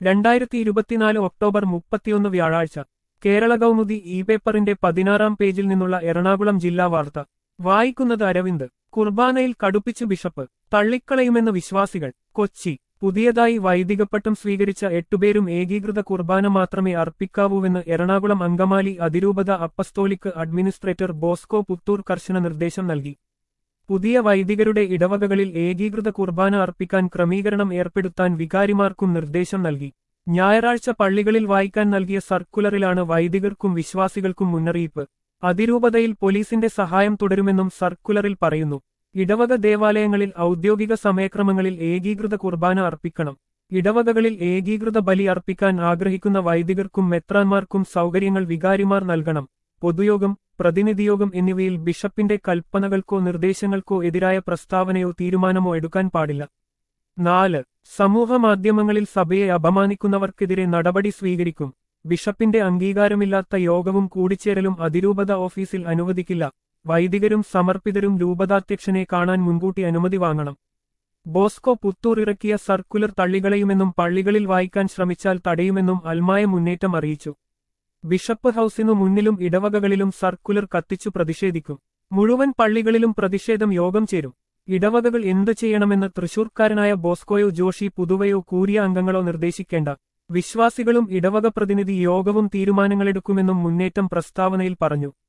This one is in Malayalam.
രണ്ടായിരത്തി ഇരുപത്തിനാല് ഒക്ടോബർ മുപ്പത്തിയൊന്ന് വ്യാഴാഴ്ച കേരള കൗമുദി ഇ പേപ്പറിന്റെ പതിനാറാം പേജിൽ നിന്നുള്ള എറണാകുളം ജില്ലാ വാർത്ത വായിക്കുന്നത് അരവിന്ദ് കുർബാനയിൽ കടുപ്പിച്ച് ബിഷപ്പ് തള്ളിക്കളയുമെന്ന് വിശ്വാസികൾ കൊച്ചി പുതിയതായി വൈദികപ്പട്ടം സ്വീകരിച്ച എട്ടുപേരും ഏകീകൃത കുർബാന മാത്രമേ അർപ്പിക്കാവൂവെന്ന് എറണാകുളം അങ്കമാലി അതിരൂപത അപ്പസ്തോലിക്ക് അഡ്മിനിസ്ട്രേറ്റർ ബോസ്കോ പുത്തൂർ കർശന നിർദ്ദേശം നൽകി പുതിയ വൈദികരുടെ ഇടവകകളിൽ ഏകീകൃത കുർബാന അർപ്പിക്കാൻ ക്രമീകരണം ഏർപ്പെടുത്താൻ വികാരിമാർക്കും നിർദ്ദേശം നൽകി ഞായറാഴ്ച പള്ളികളിൽ വായിക്കാൻ നൽകിയ സർക്കുലറിലാണ് വൈദികർക്കും വിശ്വാസികൾക്കും മുന്നറിയിപ്പ് അതിരൂപതയിൽ പോലീസിന്റെ സഹായം തുടരുമെന്നും സർക്കുലറിൽ പറയുന്നു ഇടവക ദേവാലയങ്ങളിൽ ഔദ്യോഗിക സമയക്രമങ്ങളിൽ ഏകീകൃത കുർബാന അർപ്പിക്കണം ഇടവകകളിൽ ഏകീകൃത ബലി അർപ്പിക്കാൻ ആഗ്രഹിക്കുന്ന വൈദികർക്കും മെത്രാന്മാർക്കും സൗകര്യങ്ങൾ വികാരിമാർ നൽകണം പൊതുയോഗം പ്രതിനിധിയോഗം എന്നിവയിൽ ബിഷപ്പിന്റെ കൽപ്പനകൾക്കോ നിർദ്ദേശങ്ങൾക്കോ എതിരായ പ്രസ്താവനയോ തീരുമാനമോ എടുക്കാൻ പാടില്ല നാല് സമൂഹമാധ്യമങ്ങളിൽ സഭയെ അപമാനിക്കുന്നവർക്കെതിരെ നടപടി സ്വീകരിക്കും ബിഷപ്പിന്റെ അംഗീകാരമില്ലാത്ത യോഗവും കൂടിച്ചേരലും അതിരൂപത ഓഫീസിൽ അനുവദിക്കില്ല വൈദികരും സമർപ്പിതരും രൂപതാധ്യക്ഷനെ കാണാൻ മുൻകൂട്ടി അനുമതി വാങ്ങണം ബോസ്കോ പുത്തൂർ ഇറക്കിയ സർക്കുലർ തള്ളികളയുമെന്നും പള്ളികളിൽ വായിക്കാൻ ശ്രമിച്ചാൽ തടയുമെന്നും അൽമായ മുന്നേറ്റം അറിയിച്ചു ബിഷപ്പ് ഹൌസിനു മുന്നിലും ഇടവകകളിലും സർക്കുലർ കത്തിച്ചു പ്രതിഷേധിക്കും മുഴുവൻ പള്ളികളിലും പ്രതിഷേധം യോഗം ചേരും ഇടവകകൾ എന്തു ചെയ്യണമെന്ന് തൃശൂർക്കാരനായ ബോസ്കോയോ ജോഷി പുതുവയോ കൂരിയ അംഗങ്ങളോ നിർദ്ദേശിക്കേണ്ട വിശ്വാസികളും ഇടവക പ്രതിനിധി യോഗവും തീരുമാനങ്ങളെടുക്കുമെന്നും മുന്നേറ്റം പ്രസ്താവനയിൽ പറഞ്ഞു